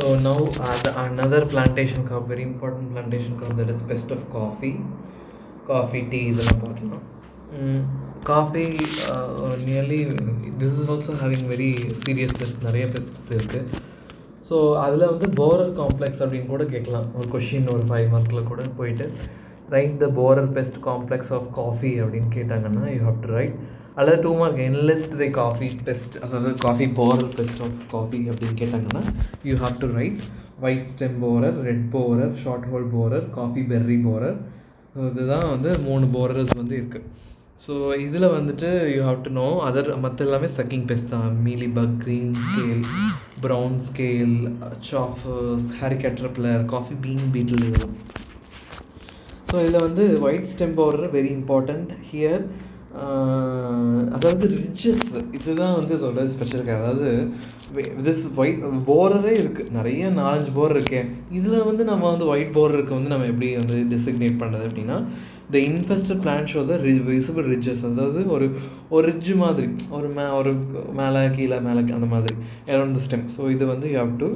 So now uh, the, another plantation crop, very important plantation crop that is best of coffee, coffee, tea இதெல்லாம் பார்க்கலாம் coffee nearly this is also having very serious pest நிறைய pests இருக்குது so அதில் வந்து borer complex அப்படின்னு கூட கேட்கலாம் ஒரு கொஷின் ஒரு ஃபைவ் மார்க்கில் கூட போயிட்டு write the borer pest complex of coffee அப்படின்னு கேட்டாங்கன்னா யூ ஹாவ் டு ரைட் அல்லது two mark enlist the coffee pest அதாவது coffee borer pest of coffee அப்படின்னு கேட்டாங்கன்னா you have to write white stem borer red borer shot hole borer coffee berry borer இதுதான் வந்து மூணு borers வந்து இருக்குது so இதில் வந்துட்டு you have to know other மற்ற எல்லாமே சக்கிங் பெஸ்ட் தான் mealybug green scale brown scale chafers hairy caterpillar coffee bean beetle இதெல்லாம் ஸோ இதில் வந்து white stem powder very important here அதாவது ரிச்சஸ் இதுதான் வந்து இதோட ஸ்பெஷல் அதாவது திஸ் ஒயிட் போரரே இருக்குது நிறைய நாலஞ்சு போர் இருக்கே இதில் வந்து நம்ம வந்து ஒயிட் போரருக்கு வந்து நம்ம எப்படி வந்து டிசிக்னேட் பண்ணுறது அப்படின்னா the infested plant show the visible ridges அதாவது ஒரு ஒரு ரிட்ஜ் மாதிரி ஒரு மே ஒரு மேலே கீழே மேலே அந்த மாதிரி அரௌண்ட் த ஸ்டெம் ஸோ இது வந்து யூ ஹவ் டு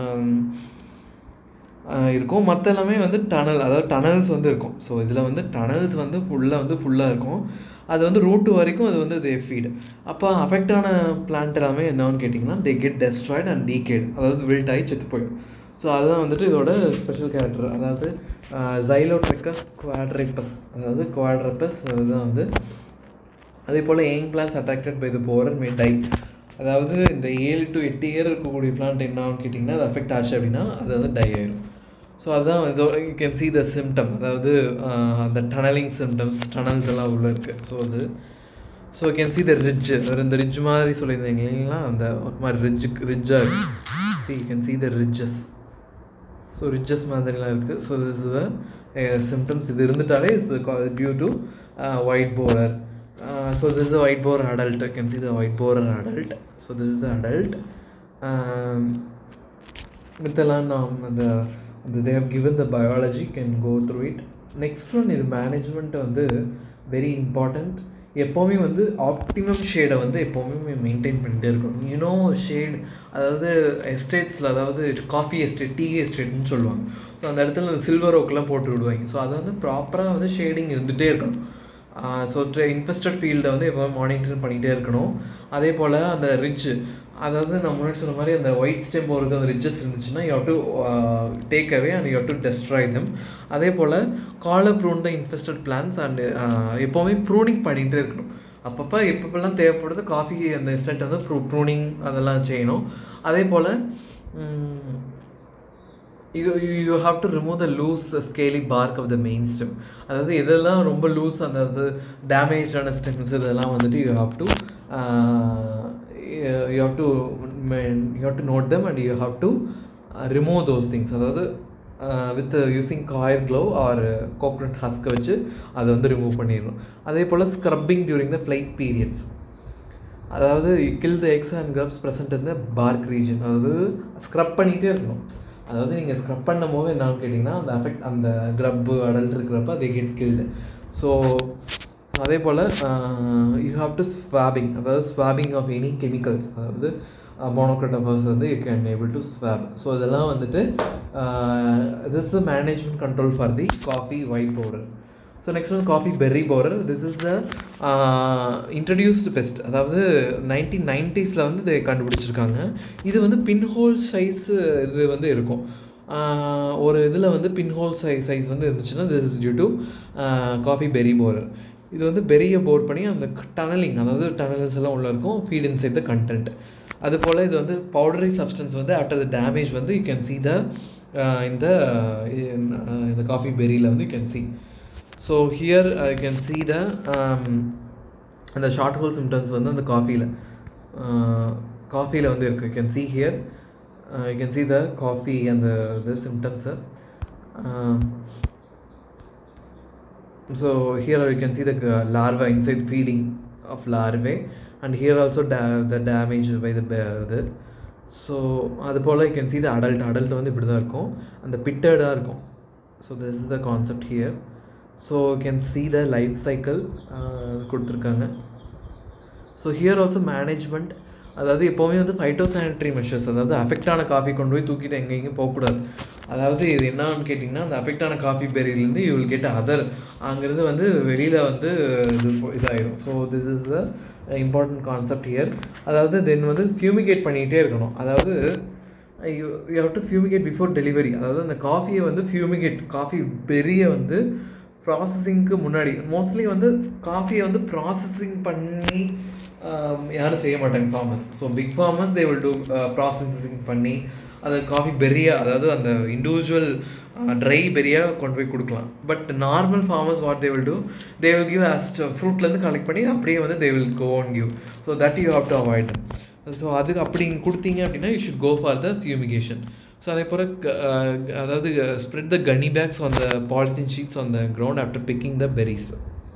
இருக்கும் மற்ற எல்லாமே வந்து டனல் அதாவது டனல்ஸ் வந்து இருக்கும் ஸோ இதில் வந்து டனல்ஸ் வந்து ஃபுல்லாக வந்து ஃபுல்லாக இருக்கும் அது வந்து ரூட்டு வரைக்கும் அது வந்து தே ஃபீடு அப்போ அஃபெக்டான பிளான்ட் எல்லாமே என்னன்னு கேட்டிங்கன்னா they get destroyed and decayed அதாவது வில்ட் ஆகி செத்து போயிடும் ஸோ அதுதான் வந்துட்டு இதோட ஸ்பெஷல் கேரக்டர் அதாவது ஜைலோட்ரிக்கஸ் குவாட்ரிப்பஸ் அதாவது குவாட்ரப்பஸ் அதுதான் வந்து அதே போல் young plants attracted by the borer may die அதாவது இந்த ஏழு டு எட்டு இயர் இருக்கக்கூடிய பிளான்ட் என்னான்னு கேட்டிங்கன்னா அது அஃபெக்ட் ஆச்சு அப்படின்னா அது வந்து டை ஆயிடும் ஸோ அதுதான் இதோ you can see the symptom அதாவது அந்த டனலிங் சிம்டம்ஸ் டனல்ஸ் எல்லாம் உள்ளே இருக்குது ஸோ அது so you can see the ridge இந்த ரிட்ஜ் மாதிரி சொல்லியிருந்தீங்க இல்லைங்களா அந்த ஒரு மாதிரி ரிட்ஜுக்கு ரிட்ஜாக இருக்குது see you can see the ridges so ridges மாதிரிலாம் இருக்குது ஸோ திஸ் இஸ் சிம்டம்ஸ் இது இருந்துட்டாலே it's due to white borer so this is white bore adult can see the white borer adult so this is adult மித்தெல்லாம் நாம் அந்த அந்த they have given the biology can go through it next one இது management வந்து very important எப்போவுமே வந்து optimum ஷேடை வந்து எப்போவுமே மெயின்டைன் பண்ணிட்டே இருக்கணும் யூனோ ஷேட் அதாவது எஸ்டேட்ஸில் அதாவது காஃபி எஸ்டேட் டீ எஸ்டேட்னு சொல்லுவாங்க ஸோ அந்த இடத்துல சில்வர் ஓக்கெலாம் போட்டு விடுவாங்க ஸோ அதை வந்து ப்ராப்பராக வந்து ஷேடிங் இருந்துகிட்டே இருக்கணும் ஸோ இன்வெஸ்டட் ஃபீல்டை வந்து எப்போ மானிட்டர் பண்ணிகிட்டே இருக்கணும் அதே போல் அந்த ரிட்ஜ் அதாவது நான் முன்னாடி சொன்ன மாதிரி அந்த ஒயிட் ஸ்டெம் போருக்கு அந்த ரிட்ஜஸ் இருந்துச்சுன்னா you have to take away and you have to destroy them அதே போல் collar prune the infested plants and எப்போவுமே ப்ரூனிங் பண்ணிகிட்டே இருக்கணும் அப்பப்போ எப்பப்பெல்லாம் தேவைப்படுது காஃபி அந்த எஸ்டேட் வந்து ப்ரூ ப்ரூனிங் அதெல்லாம் செய்யணும் அதே போல் you you have to remove the loose scaly bark off the main stem அதாவது இதெல்லாம் ரொம்ப லூஸ் அந்த டேமேஜான ஸ்டெம்ஸ் இதெல்லாம் வந்துட்டு you have to you have to you have to note them and you have to remove those things அதாவது with using coir glove or coconut ஹஸ்க்கை வச்சு அதை வந்து ரிமூவ் பண்ணிடணும் அதே போல் scrubbing during the flight periods அதாவது kill the eggs and grubs present இந்த பார்க் ரீஜன் அதாவது ஸ்க்ரப் பண்ணிகிட்டே இருக்கணும் அதாவது நீங்கள் ஸ்க்ரப் பண்ணும் போது என்னன்னு கேட்டிங்கன்னா அந்த அஃபெக்ட் அந்த க்ரப்பு அடல்ட் இருக்கிறப்ப அதை கெட் கில்டு ஸோ அதே போல் யூ ஹாவ் டு ஸ்வாபிங் அதாவது ஸ்வாபிங் ஆஃப் எனி கெமிக்கல்ஸ் அதாவது மோனோக்ரட்டபர்ஸ் வந்து you can able to swab so இதெல்லாம் வந்துட்டு this the management control for the coffee white powder so next வந்து coffee berry powder this is the introduced pest அதாவது nineteen நைன்டிஸில் வந்து இதை கண்டுபிடிச்சிருக்காங்க இது வந்து பின்ஹோல் சைஸு இது வந்து இருக்கும் ஒரு இதில் வந்து பின்ஹோல் சைஸ் சைஸ் வந்து இருந்துச்சுன்னா this is due to coffee berry borer இது வந்து பெரிய போர் பண்ணி அந்த டனலிங் அதாவது டனல்ஸ் எல்லாம் உள்ளே இருக்கும் ஃபீட் இன்சைட் த கண்டென்ட் அது போல் இது வந்து பவுடரி சப்ஸ்டன்ஸ் வந்து ஆஃப்டர் த டேமேஜ் வந்து யூ கேன் சி த இந்த இந்த காஃபி பெரியில் வந்து you can see so here I can see the அந்த ஷார்ட் ஹோல் சிம்டம்ஸ் வந்து அந்த காஃபியில் காஃபியில் வந்து இருக்குது you can see here you can see the coffee அந்த இது சிம்டம்ஸை so here you can see the larva inside feeding of larvae and here also they the damage by the இது so அது போல் you can see the adult adult வந்து இப்படி தான் இருக்கும் அந்த பிட்டடாக இருக்கும் so this is the concept here so can see the life cycle கொடுத்துருக்காங்க ஸோ ஹியர் ஆல்சோ மேனேஜ்மெண்ட் அதாவது எப்போவுமே வந்து ஃபைட்டோ சானிட்டரி மெஷர்ஸ் அதாவது அஃபெக்டான காஃபி கொண்டு போய் தூக்கிட்டு எங்கே எங்கேயும் போகக்கூடாது அதாவது இது என்னன்னு கேட்டிங்கன்னா அந்த அஃபெக்டான காஃபி பெரியிலேருந்து யூ வில் கெட் அதர் அங்கேருந்து வந்து வெளியில் வந்து இது இதாயிடும் so this is the important concept here அதாவது தென் வந்து ஃபியூமிகேட் பண்ணிகிட்டே இருக்கணும் அதாவது you you have to fumigate before delivery அதாவது அந்த காஃபியை வந்து ஃபியூமிகேட் காஃபி பெரிய வந்து ப்ராசஸிங்க்கு முன்னாடி மோஸ்ட்லி வந்து காஃபியை வந்து ப்ராசஸிங் பண்ணி யாரும் செய்ய மாட்டாங்க farmers so big farmers they will do processing பண்ணி அதை காஃபி பெரியா அதாவது அந்த இண்டிவிஜுவல் ட்ரை பெரியாக கொண்டு போய் கொடுக்கலாம் but normal farmers what they will do they will give just ஃப்ரூட்லேருந்து கலெக்ட் பண்ணி அப்படியே வந்து they will go and give so that you have to avoid so அதுக்கு அப்படி கொடுத்தீங்க அப்படின்னா you should go for the fumigation so அதே போல் அதாவது spread the gunny bags on the polythene sheets on the ground after picking the berries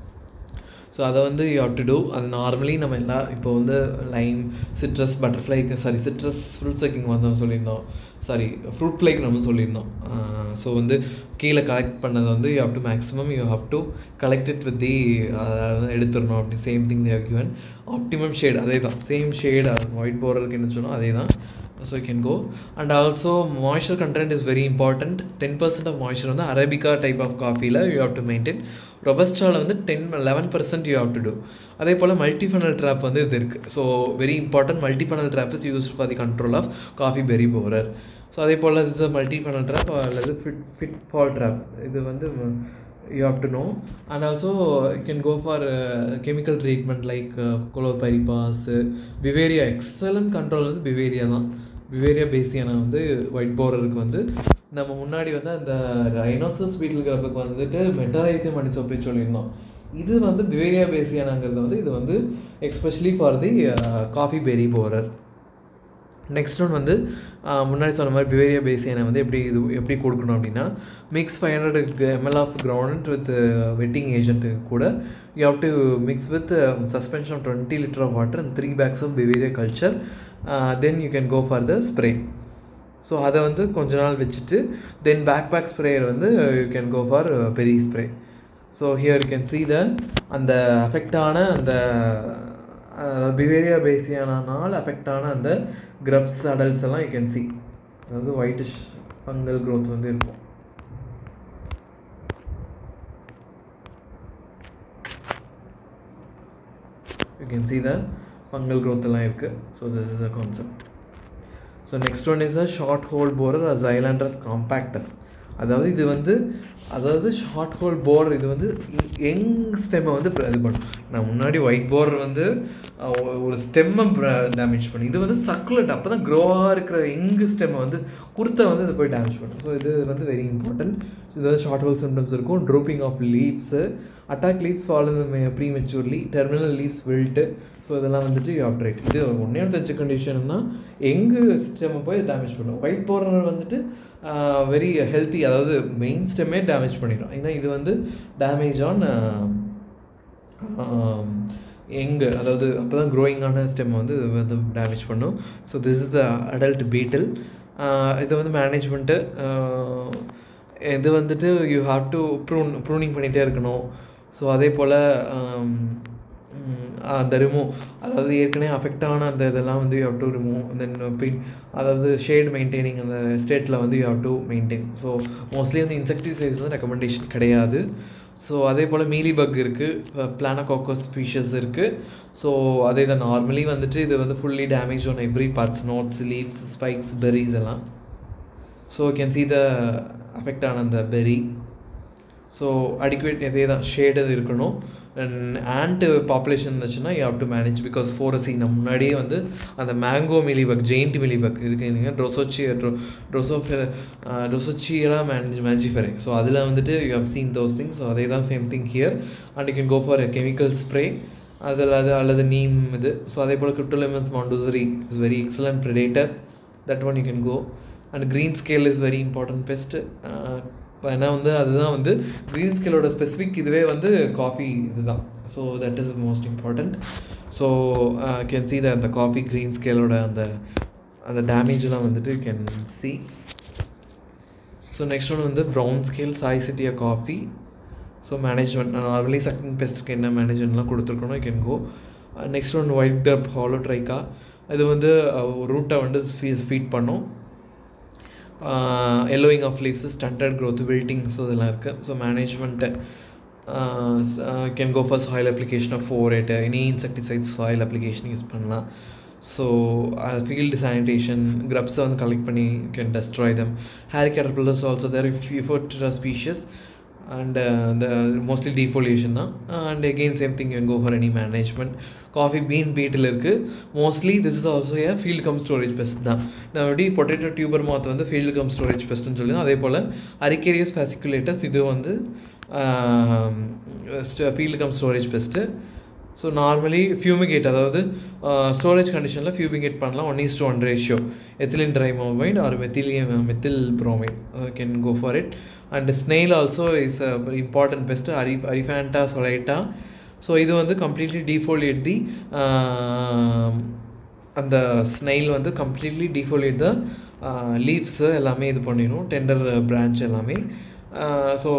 so அதை வந்து you have to do அது நார்மலி நம்ம எல்லா இப்போ வந்து லைம் சிட்ரஸ் பட்டர்ஃப்ளைக்கு சாரி சிட்ரஸ் ஃப்ரூட் செக்கிங் வந்தோம் சொல்லியிருந்தோம் சாரி ஃப்ரூட் ஃப்ளைக்கு நம்ம சொல்லியிருந்தோம் ஸோ வந்து கீழே கலெக்ட் பண்ணதை வந்து you have to maximum you have to collect it with the எடுத்துடணும் அப்படி same thing they've given optimum shade அதே தான் சேம் ஷேட் ஒயிட் போர்டருக்கு என்ன சொன்னோம் அதே தான் so you can go and also moisture content is very important ten percent of moisture வந்து arabica type of காஃபியில் யூ ஹவ் டு மெயின்டைன் ரொபஸ்டாவில் வந்து ten eleven percent you have to do அதே போல் மல்டி ஃபனல் ட்ராப் வந்து இது இருக்குது so very important multi funnel trap is used for the control of coffee berry borer so அதே போல் இஸ் மல்டி ஃபனல் ட்ராப் அல்லது ஃபிட் ஃபிட் ஃபால் ட்ராப் இது வந்து you have to know and also you can go for uh, chemical treatment like uh, chlorpyrifos uh, Bavaria excellent control வந்து Beauveria தான் Beauveria bassiana வந்து white போரருக்கு வந்து நம்ம முன்னாடி வந்து அந்த ரைனோசஸ் பீட்டில் கிரப்புக்கு வந்துட்டு மெட்டரைசியம் அனிசோப்பே சொல்லியிருந்தோம் இது வந்து பிவேரியா பேசியானாங்கிறது வந்து இது வந்து especially for the coffee berry borer next one வந்து முன்னாடி சொன்ன மாதிரி பிவேரியா பேசியனை வந்து எப்படி இது எப்படி கொடுக்கணும் அப்படின்னா mix five hundred ML of ground with wetting agent கூட you have to mix with suspension of twenty litre of water and three packs of Beauveria culture then you can go for the spray so அதை வந்து கொஞ்ச நாள் வச்சுட்டு then back back sprayer வந்து you can go for berry spray so here you can see the அந்த அஃபெக்டான அந்த Beauveria பேசியானால் அஃபெக்ட் ஆன அந்த கிரப்ஸ் அடல்ட்ஸ் எல்லாம் யூ கேன் சி அதாவது ஒயிட்டிஷ் ஃபங்கல் க்ரோத் வந்து இருக்கும் you can see the fungal growth எல்லாம் இருக்குது so this is a concept so next one is a short hole borer as Xylosandrus compactus அதாவது இது வந்து அதாவது ஷார்ட் ஹோல் போர் இது வந்து யங் ஸ்டெம்மை வந்து இது பண்ணும் நான் முன்னாடி ஒயிட் போர் வந்து ஒரு ஸ்டெம்மை டேமேஜ் பண்ணி இது வந்து சக்குலட் அப்போ தான் க்ரோவாக இருக்கிற யங் ஸ்டெம்மை வந்து குர்த்தை வந்து இது போய் டேமேஜ் பண்ணும் ஸோ இது வந்து வெரி இம்பார்ட்டன்ட் இது வந்து ஷார்ட் ஹோல் சிம்டம்ஸ் இருக்கும் dropping of leaves attack leaves fall prematurely terminal leaves wilt so இதெல்லாம் வந்துட்டு ஆப்ரேட் இது ஒன்றே தெரிஞ்ச கண்டிஷன்னா எங்கு சிஸ்டமை போய் டேமேஜ் பண்ணும் ஒயிட் போர்னர் வந்துட்டு வெரி ஹெல்த்தி அதாவது மெயின் ஸ்டெம்மே டேமேஜ் பண்ணிடும் ஏன்னா இது வந்து டேமேஜ் ஆன் எங்கு அதாவது அப்போ தான் க்ரோயிங்கான ஸ்டெம் வந்து இது வந்து டேமேஜ் பண்ணும் so this is the adult beetle இது வந்து மேனேஜ்மெண்ட்டு இது வந்துட்டு you have to prune pruning பண்ணிகிட்டே இருக்கணும் ஸோ அதே போல் அந்த ரிமூவ் அதாவது ஏற்கனவே அஃபெக்ட் ஆன அந்த இதெல்லாம் வந்து you have to remove then பின் அதாவது ஷேட் மெயின்டைனிங் அந்த ஸ்டேட்டில் வந்து you have to maintain so mostly வந்து இன்செக்டிசைட்ஸ் வந்து ரெக்கமெண்டேஷன் கிடையாது ஸோ அதே போல் மீலி பக் இருக்குது பிளானகாக்கஸ் ஸ்பீஷஸ் இருக்குது ஸோ அதே தான் நார்மலி வந்துட்டு இது வந்து fully damage on every parts nodes leaves spikes berries எல்லாம் so can see the affect ஆன அந்த பெரி ஸோ அடிக்குவேட் இதே தான் ஷேடது இருக்கணும் அண்ட் ஆண்ட் பாப்புலேஷன் இருந்துச்சுன்னா you have to manage because ஃபோரசி நம்ம முன்னாடியே வந்து அந்த மேங்கோ மிலிபக் ஜெயிண்ட் மிலிபக் இருக்குங்க ட்ரொசோச்சி ட்ரோ ட்ரொசோ ட்ரொசோச்சியரா மேனேஜ் மேஜிஃபெரே ஸோ அதில் வந்துட்டு you have seen those things அதே தான் same thing here and you can go for chemical spray அதில் அது அல்லது நீம் இது ஸோ அதே போல் Cryptolaemus montrouzieri is very excellent predator that one you can go and green scale is very important pest ஏன்னா வந்து அதுதான் வந்து க்ரீன் ஸ்கேலோட ஸ்பெசிஃபிக் இதுவே வந்து காஃபி இதுதான் so that is most important so can see the அந்த காஃபி க்ரீன் ஸ்கேலோட அந்த அந்த டேமேஜ்லாம் வந்துட்டு can see so next one வந்து brown scale Saissetia coffee so management normally sucking பெஸ்ட்டுக்கு என்ன மேனேஜ்மெண்ட்லாம் கொடுத்துருக்கணும் can go next one white grub Holotrichia இது வந்து ரூட்டை வந்து ஃபீட் பண்ணும் yellowing of leaves stunted growth wilting so இதெல்லாம் இருக்குது so management can go for soil application of phorate any insecticides soil application use பண்ணலாம் so field sanitation க்ரப்ஸை வந்து கலெக்ட் பண்ணி can destroy them hair caterpillars also there இஃபோர்ட் species and the mostly defoliation தான் and again same thing can go for any management coffee bean beetle இருக்குது mostly this is also a field come storage pest தான் நான் எப்படி potato tuber மாத் வந்து field come storage பெஸ்ட்னு சொல்லி அதே போல் அரிக்கேரியஸ் fasciculatus இது வந்து field come storage pest so normally fumigate அதாவது ஸ்டோரேஜ் கண்டிஷனில் ஃபியூமிகேட் பண்ணலாம் one is to one ratio ethylene dibromide or மெத்திலியம் methyl bromide can go for it and snail also is a important pest அரி அரிஃபேண்டா சொலைட்டா so இது வந்து completely டீஃபோலியேட் தி அந்த ஸ்னெயில் வந்து கம்ப்ளீட்லி டீஃபோலியேட் த லீவ்ஸு எல்லாமே இது பண்ணிடும் டெண்டர் பிரான்ச் எல்லாமே ஸோ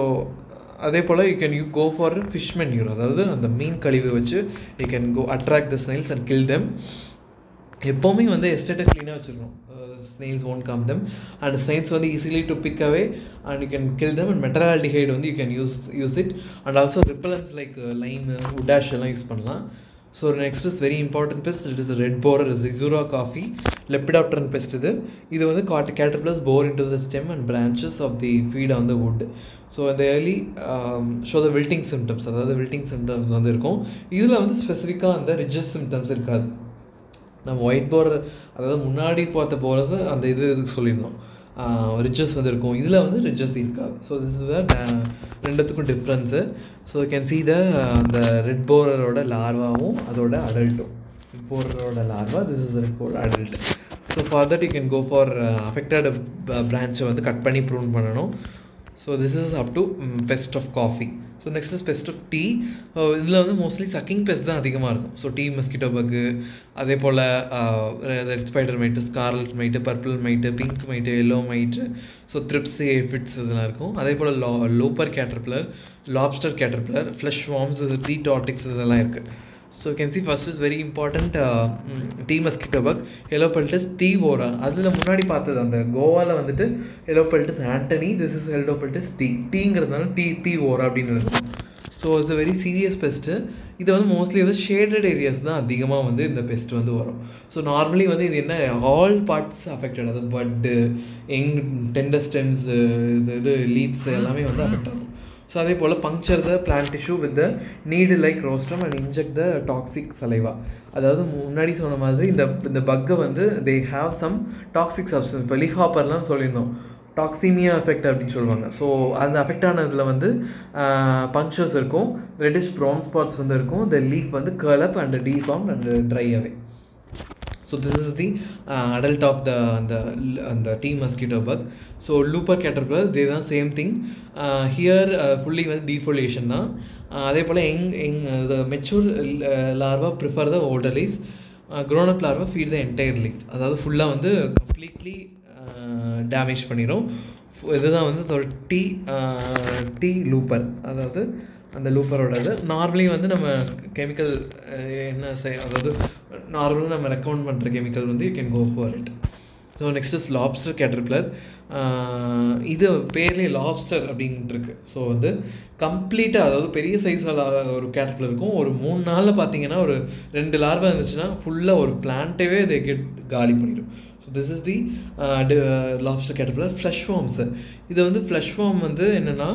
அதே போல் you can you go for fish manure அதாவது அந்த மீன் கழிவு வச்சு you can go attract the snails and kill them எப்போவுமே வந்து எஸ்டேட்டை க்ளீனாக வச்சுருக்கணும் snails own come them and snails வந்து easily to pick away and you can kill them and metaldehyde வந்து you can use use it and also repellents like lime உடாஷ் எல்லாம் use பண்ணலாம் so next is very important best it is red borer Zeuzera coffeae lepidopteran pest இது இது வந்து காட்டு caterpillars bore into the stem and branches of the feed on the wood so இந்த early show the wilting symptoms அதாவது wilting symptoms வந்து இருக்கும் இதில் வந்து ஸ்பெசிஃபிக்காக அந்த ரிஜஸ் சிம்டம்ஸ் இருக்காது நம்ம ஒயிட் போர் அதாவது முன்னாடி பார்த்த போரஸ் அந்த இது இதுக்கு சொல்லியிருந்தோம் ரிச்சஸ் வந்து இருக்கும் இதில் வந்து ரிச்சஸ் இருக்காது ஸோ திஸ் இஸ் த ரெண்டுத்துக்கும் difference so can see the அந்த ரெட் போரரோட லார்வாவும் அதோட அடல்ட்டும் ரெட் போரரோட larva this is red bore adult so for that you can go for affected பிரான்ச்சை வந்து கட் பண்ணி ப்ரூன் பண்ணணும் so this is up to pest of coffee so next is pest of tea இதில் வந்து mostly sucking pest தான் அதிகமாக இருக்கும் so tea mosquito bug அதே போல் red spider mite scarlet mite purple mite pink mite yellow mite so thrips aphids இதெல்லாம் இருக்கும் அதே போல் லா looper caterpillar lobster caterpillar flush worms tea tortrix இதெல்லாம் இருக்குது so can see first is very important tea mosquito bug Helopeltis theivora அதில் முன்னாடி பார்த்தது அந்த கோவாவில் வந்துட்டு Helopeltis antonii this is Helopeltis tea டீங்கிறதுனால டீ தீ ஓரா அப்படின்னு எழுதும் so it's a very serious best இது வந்து மோஸ்ட்லி வந்து ஷேடட் ஏரியாஸ் தான் அதிகமாக வந்து இந்த பெஸ்ட் வந்து வரும் ஸோ நார்மலி வந்து இது என்ன ஆல் பார்ட்ஸ் அஃபெக்டட் அது பட்டு எங் டெண்டர் ஸ்டெம்ஸ் இது இது லீவ்ஸ் எல்லாமே வந்து அஃபெக்ட் ஆகும் ஸோ அதே போல் puncture the plant tissue with the needle like rostrum and inject the toxic saliva அதாவது முன்னாடி சொன்ன மாதிரி இந்த இந்த பக்கை வந்து they have some toxic substance இப்போ லீஹாப்பர்லாம் சொல்லியிருந்தோம் டாக்ஸிமியா எஃபெக்ட் அப்படின்னு சொல்லுவாங்க ஸோ அந்த அஃபெக்ட் ஆனதில் வந்து பங்க்சர்ஸ் இருக்கும் ரெட்டிஷ் ப்ரௌன் ஸ்பாட்ஸ் வந்து இருக்கும் த லீஃப் வந்து curl up and deform and dry away so this is the adult of the அந்த அந்த tea mosquito bug so looper caterpillar they தான் சேம் திங் ஹியர் ஃபுல்லி வந்து டீஃபோலியேஷன் தான் அதே போல் young young the mature larva prefer the older leaves grown up larva feed the entire leaf அதாவது ஃபுல்லாக வந்து கம்ப்ளீட்லி டேமேஜ் பண்ணிடும் இதுதான் வந்து டீ டீ லூப்பர் அதாவது அந்த லூப்பரோடது நார்மலி வந்து நம்ம கெமிக்கல் என்ன செய் அதாவது நார்மலாக நம்ம ரெக்கமெண்ட் பண்ணுற கெமிக்கல் வந்து you can go for it so next is lobster caterpillar இது பேர்லேயே லாப்ஸ்டர் அப்படின்ட்டு இருக்கு ஸோ வந்து கம்ப்ளீட்டாக அதாவது பெரிய சைஸில் ஒரு கேட்டர்பிளர் இருக்கும் ஒரு மூணு நாளில் பார்த்தீங்கன்னா ஒரு ரெண்டு லார்வா இருந்துச்சுன்னா ஃபுல்லாக ஒரு பிளான்ட்டவே இதை கெட் காலி பண்ணிடும் so this is the lobster caterpillar flush worms இது வந்து ஃப்ளஷ் ஃபார்ம் வந்து என்னென்னா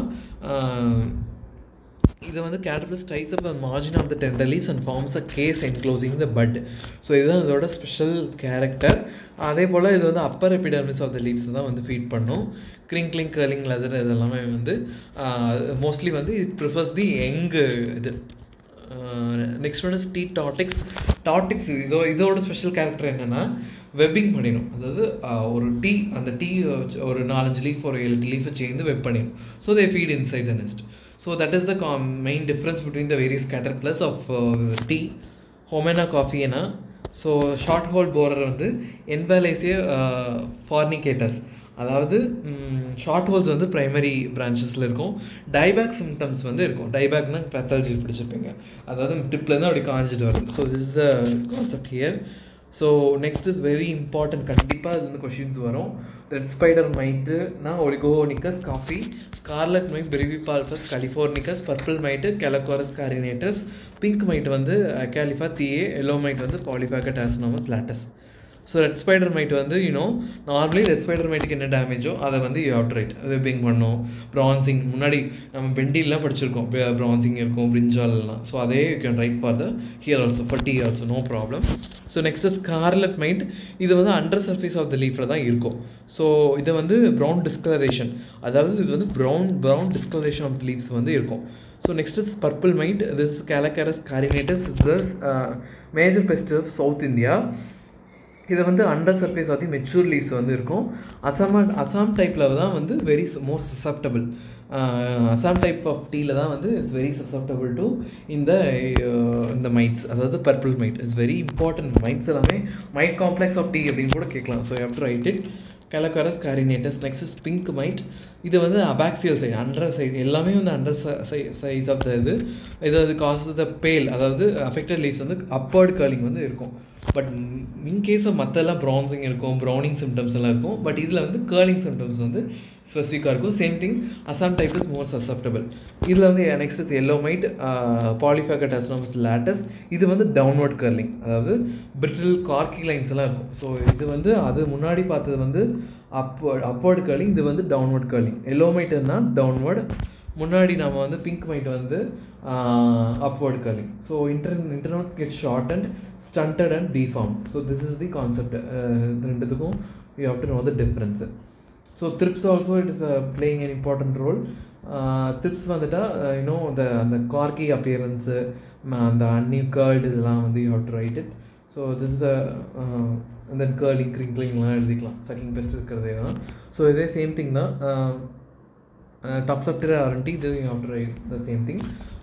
இது வந்து caterpillars ties up margin of the tender leaves and forms a case enclosing the bud so இதுதான் இதோட ஸ்பெஷல் கேரக்டர் அதே போல் இது வந்து upper epidermis of the leaves தான் வந்து ஃபீட் பண்ணும் கிரிங்க்லிங் கர்லிங் லெதர் இதெல்லாமே வந்து மோஸ்ட்லி வந்து இட் ப்ரிஃபர்ஸ் தி எங்கு இது next one is tea tortrix tortrix இதோ இதோட ஸ்பெஷல் கேரக்டர் என்னென்னா வெப்பிங் பண்ணிடும் அதாவது ஒரு டீ அந்த டீ ஒரு நாலஞ்சு லீஃப் ஒரு ஏழு லீஃபை சேர்ந்து வெப் பண்ணிடும் so they feed inside the nest so that is the main difference between the various caterpillars of tea Homona coffearia so shot hole borer வந்து என்பலைசிய ஃபார்னிகேட்டர்ஸ் அதாவது ஷார்ட் ஹோல்ஸ் வந்து primary பிரான்ச்சஸில் இருக்கும் dieback symptoms வந்து இருக்கும் டைபேக்னா pathology பிடிச்சிருப்பீங்க அதாவது டிப்லேருந்து அப்படி காஞ்சிட்டு வருது so this is the concept here so next is very important கண்டிப்பாக அது வந்து கொஷின்ஸ் வரும் ரெட் ஸ்பைடர் மைட்டுனா Oligonychus coffeae scarlet mite Brevipalpus californicus purple mite Calacarus carinatus pink mite வந்து கேலிஃபா தியே எல்லோ மைட் வந்து Polyphagotarsonemus latus so red spider mite வந்து you know normally red spider மைட்டுக்கு என்ன டேமேஜோ அதை வந்து you have to write webbing பண்ணும் ப்ரான்சிங் முன்னாடி நம்ம பெண்டிலாம் படிச்சிருக்கோம் ப்ரான்சிங் இருக்கும் பிரிஞ்சால்லாம் ஸோ அதே you can write for the here also for tea also no problem so next scarlet mite இது வந்து அண்டர் சர்ஃபேஸ் ஆஃப் த லீஃபில் தான் இருக்கும் ஸோ இது வந்து ப்ரௌன் டிஸ்கலரேஷன் அதாவது இது வந்து brown brown discolouration of leaves வந்து இருக்கும் so next is purple mite this Calacarus carinatus is the major pest of South India இது வந்து under surface of the mature leaves வந்து இருக்கும் அசாம் அசாம் டைப்பில் தான் வந்து very more susceptible Assam type of டீயில் தான் வந்து இஸ் வெரி சசப்டபிள் டு இந்த இந்த மைட்ஸ் அதாவது purple mite is very important mites எல்லாமே மைட் காம்ப்ளெக்ஸ் ஆஃப் டீ அப்படின்னு கூட கேட்கலாம் so how to write it Calacarus carinatus next is pink mite இது வந்து அபாக்சியல் சைடு அண்டர் சைடு எல்லாமே வந்து அண்டர் சைஸ் ஆஃப் த இது இது அது காஸ் த பேல் அதாவது அஃபெக்டட் லீவ்ஸ் வந்து அப்பர்ட் கர்லிங் வந்து இருக்கும் பட் இன்கேஸ் மற்றெல்லாம் ப்ரான்சிங் இருக்கும் ப்ரௌனிங் சிம்டம்ஸ் எல்லாம் இருக்கும் பட் இதில் வந்து கேர்லிங் சிம்டம்ஸ் வந்து ஸ்பெசிஃபிக்காக இருக்கும் same thing Assam type is more susceptible இதில் வந்து next is yellow mite Polyphagotarsonemus latus இது வந்து டவுன்வர்ட் கர்லிங் அதாவது பிரிட்டில் கார்கி லைன்ஸ் எல்லாம் இருக்கும் ஸோ இது வந்து அது முன்னாடி பார்த்தது வந்து அப்வர்ட் அப்வர்ட் கர்லிங் இது வந்து டவுன்வர்ட் கர்லிங் எல்லோ மைட்டுன்னா டவுன்வர்ட் முன்னாடி நம்ம வந்து பிங்க் மைட் வந்து upward curling so inter internodes get short and stunted and deform so this is the concept ரெண்டுத்துக்கும் you have to know the difference so thrips also it is playing an important role thrips வந்துட்டால் இன்னும் அந்த அந்த Gargi appearance அந்த அன்னி கேர்டு இதெல்லாம் வந்து you have to write it so this the அந்த கேர்லிங் க்ரிங்க்லிங்லாம் எழுதிக்கலாம் சக்கிங் பெஸ்ட் இருக்கிறதே தான் ஸோ இதே சேம் திங் தான் டாக்ஸப்டர் ஆரண்டி இது you have to write the same thing